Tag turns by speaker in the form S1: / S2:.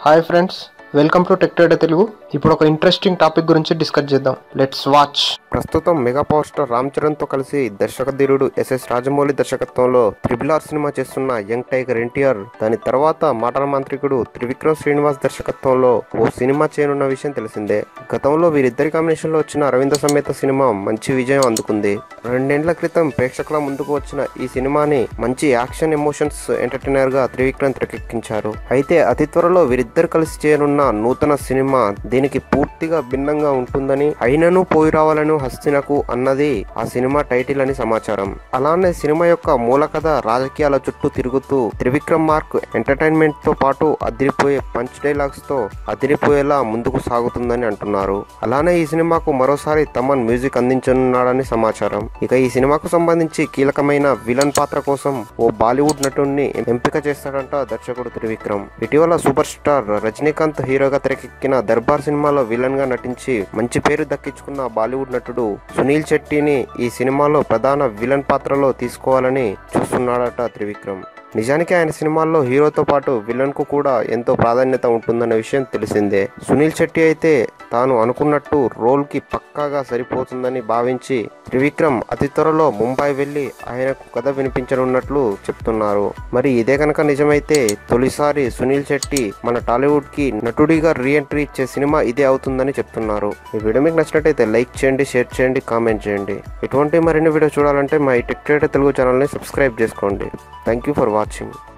S1: hi friends welcome to tech trader Telugu ఇప్పుడు ఒక interesting topic గురించి డిస్కస్ చేద్దాం లెట్స్ వాచ్
S2: ప్రస్తుతం mega power star Ram Charan తో కలిసి దర్శక ధీరుడు ఎస్ఎస్ రాజమౌళి దర్శకత్వంలో త్రిబుల్ ఆర్ సినిమా చేస్తున్న యంగ్ టైగర్ ఎన్టీఆర్ దాని తర్వాత మాటల మాంత్రికుడు త్రివిక్రమ్ శ్రీనివాస్ దర్శకత్వంలో ఓ సినిమా చేయనున్న విషయం తెలిసిందే గతంలో వీరిద్దరి కాంబినేషన్ లో వచ్చిన అరవింద సమేత సినిమా మంచి విజయం అందుకుంది రెండేండ్ల క్రితం ప్రేక్షకుల ముందుకు వచ్చిన ఈ సినిమాని మంచి యాక్షన్ ఎమోషన్స్ ఎంటర్టైనర్ గా త్రివిక్రమ్ తెరకెక్కించారు అయితే అతి త్వరలో వీరిద్దరు కలిసి చేయనున్న నూతన సినిమా దీనికి పూర్తిగా భిన్నంగా ఉంటుందని అయినను పోయి రావాలను హస్తినకు అన్నది ఆ సినిమా టైటిల్ అని సమాచారం అలానే సినిమా యొక్క మూల కథ రాజకీయాల చుట్టూ తిరుగుతూ త్రివిక్రమ్ మార్క్ ఎంటర్టైన్మెంట్ తో పాటు అదిరిపోయే పంచ్ డైలాగ్స్ తో అదిరిపోయేలా ముందుకు సాగుతుందని అంటున్నారు అలానే ఈ సినిమాకు మరోసారి తమన్ మ్యూజిక్ అందించనున్నాడని సమాచారం ఇక ఈ సినిమాకు సంబంధించి కీలకమైన విలన్ పాత్ర కోసం ఓ బాలీవుడ్ నటుడిని ఎంపిక చేస్తాడంట దర్శకుడు త్రివిక్రమ్ ఇటీవల సూపర్ స్టార్ రజనీకాంత్ హీరోగా తెరకెక్కిన దర్బార్ సినిమాలో విలన్ గా నటించి మంచి పేరు దక్కించుకున్న బాలీవుడ్ నటుడు సునీల్ శెట్టిని ఈ సినిమాలో ప్రధాన విలన్ పాత్రలో తీసుకోవాలని చూస్తున్నాడట త్రివిక్రమ్ నిజానికి ఆయన సినిమాల్లో హీరోతో పాటు విలన్ కు కూడా ఎంతో ప్రాధాన్యత ఉంటుందన్న విషయం తెలిసిందే సునీల్ శెట్టి అయితే తాను అనుకున్నట్టు రోల్ కి పక్కాగా సరిపోతుందని భావించి త్రివిక్రమ్ అతి త్వరలో ముంబై వెళ్లి ఆయనకు కథ వినిపించనున్నట్లు చెప్తున్నారు మరి ఇదే కనుక నిజమైతే తొలిసారి సునీల్ శెట్టి మన టాలీవుడ్ కి నటుడిగా రీఎంట్రీ ఇచ్చే సినిమా ఇదే అవుతుందని చెప్తున్నారు ఈ వీడియో మీకు నచ్చినట్టయితే లైక్ చేయండి షేర్ చేయండి కామెంట్ చేయండి ఇటువంటి మరిన్ని వీడియో చూడాలంటే మా ఈ టెక్ ట్రేడర్ తెలుగు ఛానల్ని సబ్స్క్రైబ్ చేసుకోండి థ్యాంక్ యూ ఫర్ వాచింగ్